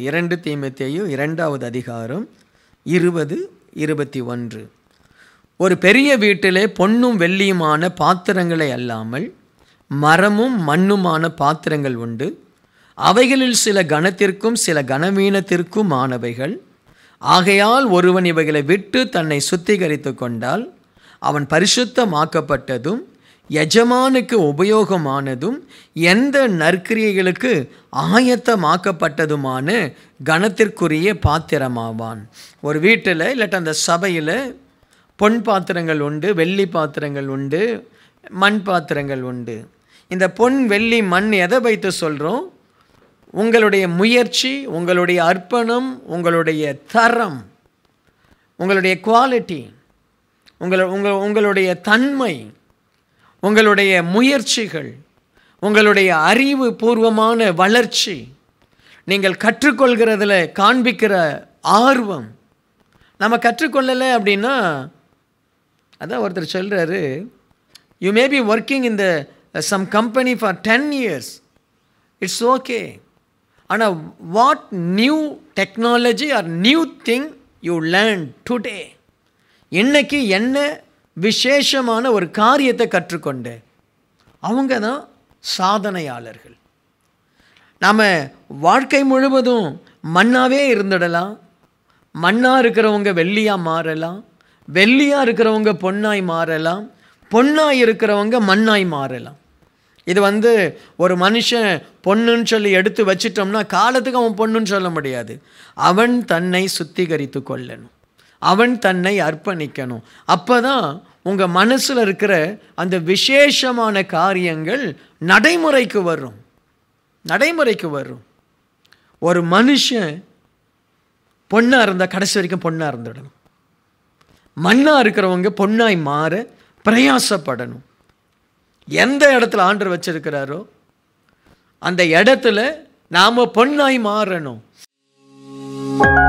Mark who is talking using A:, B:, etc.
A: இரண்டு தீமத்தேயு இரண்டாவது அதிகாரம் இருபது இருபத்தி ஒன்று ஒரு பெரிய வீட்டிலே பொன்னும் வெள்ளியுமான பாத்திரங்களை அல்லாமல் மரமும் மண்ணுமான பாத்திரங்கள் உண்டு அவைகளில் சில கனத்திற்கும் சில கனவீனத்திற்கும் ஆனவைகள் ஆகையால் ஒருவன் இவைகளை விட்டு தன்னை சுத்திகரித்து கொண்டால் அவன் பரிசுத்தமாக்கப்பட்டதும் எஜமானுக்கு உபயோகமானதும் எந்த நற்கிரியைகளுக்கு ஆயத்தமாக்கப்பட்டதுமான கணத்திற்குரிய பாத்திரமாவான் ஒரு வீட்டில் இல்லாட்ட அந்த சபையில் பொன் பாத்திரங்கள் உண்டு வெள்ளி பாத்திரங்கள் உண்டு மண் பாத்திரங்கள் உண்டு இந்த பொன் வெள்ளி மண் எதை வைத்து சொல்கிறோம் உங்களுடைய முயற்சி உங்களுடைய அர்ப்பணம் உங்களுடைய தரம் உங்களுடைய குவாலிட்டி உங்கள் உங்கள் உங்களுடைய தன்மை உங்களுடைய முயற்சிகள் உங்களுடைய அறிவு பூர்வமான வளர்ச்சி நீங்கள் கற்றுக்கொள்கிறதுல காண்பிக்கிற ஆர்வம் நம்ம கற்றுக்கொள்ளலை அப்படின்னா அதான் ஒருத்தர் சொல்கிறாரு you may be working in the some company for ten years it's okay ஆனால் what new technology are new thing you learn today இன்னைக்கு என்ன விசேஷமான ஒரு காரியத்தை கற்றுக்கொண்டேன் அவங்க தான் சாதனையாளர்கள் நாம் வாழ்க்கை முழுவதும் மண்ணாவே இருந்துடலாம் மண்ணாக இருக்கிறவங்க வெள்ளியாக மாறலாம் வெள்ளியாக இருக்கிறவங்க பொன்னாய் மாறலாம் பொன்னாய் இருக்கிறவங்க மண்ணாய் மாறலாம் இது வந்து ஒரு மனுஷன் பொண்ணுன்னு சொல்லி எடுத்து வச்சிட்டோம்னா காலத்துக்கு அவன் பொண்ணுன்னு சொல்ல முடியாது அவன் தன்னை சுத்திகரித்து கொள்ளணும் அவன் தன்னை அர்ப்பணிக்கணும் அப்போ தான் உங்கள் மனசில் இருக்கிற அந்த விசேஷமான காரியங்கள் நடைமுறைக்கு வரும் நடைமுறைக்கு வரும் ஒரு மனுஷன் பொண்ணாக இருந்தால் கடைசி வரைக்கும் பொண்ணாக இருந்துடணும் மண்ணாக இருக்கிறவங்க பொண்ணாய் மாற பிரயாசப்படணும் எந்த இடத்துல ஆண்டர் வச்சிருக்கிறாரோ அந்த இடத்துல நாம் பொண்ணாய் மாறணும்